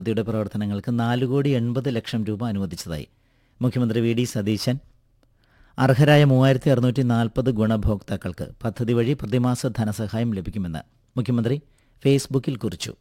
പദ്ധതിയുടെ പ്രവർത്തനങ്ങൾക്ക് നാല് കോടി എൺപത് ലക്ഷം രൂപ അനുവദിച്ചതായി മുഖ്യമന്ത്രി വി ഡി സതീശൻ അർഹരായ മൂവായിരത്തി അറുന്നൂറ്റി നാൽപ്പത് ഗുണഭോക്താക്കൾക്ക് പദ്ധതി വഴി പ്രതിമാസ ധനസഹായം ലഭിക്കുമെന്ന് മുഖ്യമന്ത്രി ഫേസ്ബുക്കിൽ കുറിച്ചു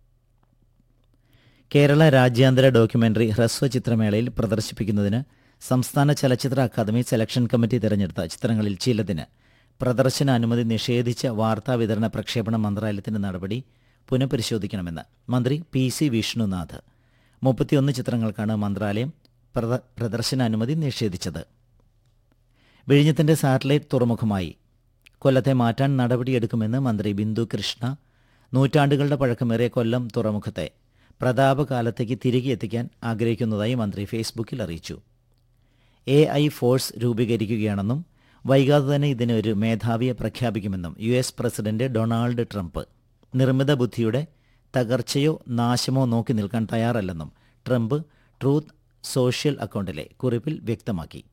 കേരള രാജ്യാന്തര ഡോക്യുമെന്ററി ഹ്രസ്വ ചിത്രമേളയിൽ പ്രദർശിപ്പിക്കുന്നതിന് സംസ്ഥാന ചലച്ചിത്ര അക്കാദമി സെലക്ഷൻ കമ്മിറ്റി തിരഞ്ഞെടുത്ത ചിത്രങ്ങളിൽ ചിലതിന് പ്രദർശന അനുമതി നിഷേധിച്ച വാർത്താ വിതരണ പ്രക്ഷേപണ മന്ത്രാലയത്തിന്റെ നടപടി പുനഃപരിശോധിക്കണമെന്ന് മന്ത്രി പി സി വിഷ്ണുനാഥ് മുപ്പത്തിയൊന്ന് ചിത്രങ്ങൾക്കാണ് മന്ത്രാലയം പ്രദ- പ്രദർശനാനുമതി നിഷേധിച്ചത് വിഴിഞ്ഞത്തിന്റെ സാറ്റലൈറ്റ് തുറമുഖമായി കൊല്ലത്തെ മാറ്റാൻ നടപടിയെടുക്കുമെന്ന് മന്ത്രി ബിന്ദു കൃഷ്ണ നൂറ്റാണ്ടുകളുടെ പഴക്കമേറിയ കൊല്ലം തുറമുഖത്തെ പ്രതാപകാലത്തേക്ക് തിരികെ എത്തിക്കാൻ ആഗ്രഹിക്കുന്നതായി മന്ത്രി ഫേസ്ബുക്കിൽ അറിയിച്ചു എ ഐ ഫോഴ്സ് രൂപീകരിക്കുകയാണെന്നും വൈകാതെ തന്നെ ഇതിന് ഒരു മേധാവിയെ പ്രഖ്യാപിക്കുമെന്നും U S president Donald Trump നിർമ്മിത ബുദ്ധിയുടെ തകർച്ചയോ നാശമോ നോക്കി നിൽക്കാൻ തയ്യാറല്ലെന്നും ട്രംപ് ട്രൂത്ത് സോഷ്യൽ അക്കൗണ്ടിലെ കുറിപ്പിൽ വ്യക്തമാക്കി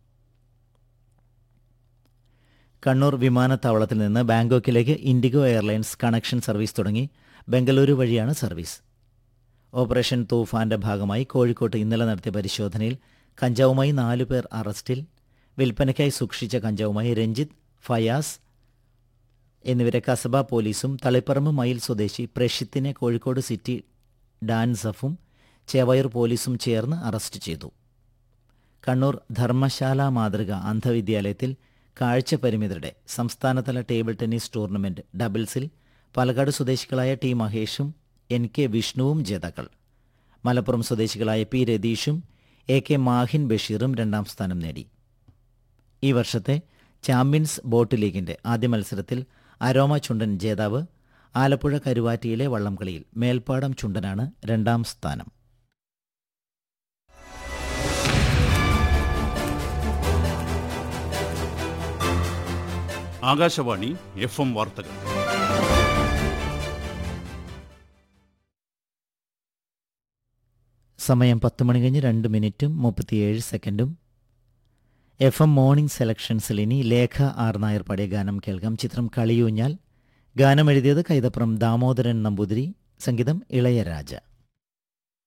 കണ്ണൂർ വിമാനത്താവളത്തിൽ നിന്ന് ബാങ്കോക്കിലേക്ക് ഇൻഡിഗോ എയർലൈൻസ് കണക്ഷൻ സർവീസ് തുടങ്ങി ബംഗളൂരു വഴിയാണ് സർവീസ് ഓപ്പറേഷൻ തൂഫാന്റെ ഭാഗമായി കോഴിക്കോട്ട് ഇന്നലെ നടത്തിയ പരിശോധനയിൽ കഞ്ചാവുമായി നാലു പേർ അറസ്റ്റിൽ വിൽപ്പനയ്ക്കായി സൂക്ഷിച്ച കഞ്ചാവുമായി രഞ്ജിത്ത് ഫയാസ് എന്നിവരെ കസബ പോലീസും തളിപ്പറമ്പ് മയിൽ സ്വദേശി പ്രഷിത്തിനെ കോഴിക്കോട് സിറ്റി ഡാൻസഫും ചേവയർ പോലീസും ചേർന്ന് അറസ്റ്റ് ചെയ്തു കണ്ണൂർ ധർമ്മശാല മാതൃക അന്ധവിദ്യാലയത്തിൽ കാഴ്ച പരിമിതരുടെ സംസ്ഥാനതല ടേബിൾ ടെന്നീസ് ടൂർണമെന്റ് ഡബിൾസിൽ പാലക്കാട് സ്വദേശികളായ ടി മഹേഷും എൻ കെ വിഷ്ണുവും ജേതാക്കൾ മലപ്പുറം സ്വദേശികളായ പി രതീഷും എ കെ മാഹിൻ ബഷീറും രണ്ടാം സ്ഥാനം നേടി ഈ വർഷത്തെ ചാമ്പ്യൻസ് ബോട്ട് ലീഗിന്റെ ആദ്യ മത്സരത്തിൽ അരോമ ചുണ്ടൻ ജേതാവ് ആലപ്പുഴ കരുവാറ്റിയിലെ വള്ളംകളിയിൽ മേൽപ്പാടം ചുണ്ടനാണ് രണ്ടാം സ്ഥാനം ആകാശവാണി എഫ് എം വാർത്തകൾ സമയം പത്ത് മണി കഴിഞ്ഞ് രണ്ട് മിനിറ്റും മുപ്പത്തിയേഴ് സെക്കൻഡും എഫ് എം മോർണിംഗ് സെലക്ഷൻസിൽ ഇനി ലേഖ ആർ നായർ പാടിയ ഗാനം കേൾക്കാം ചിത്രം കളിയൂഞ്ഞാൽ ഗാനം എഴുതിയത് കൈതപ്പുറം ദാമോദരൻ നമ്പൂതിരി സംഗീതം ഇളയരാജ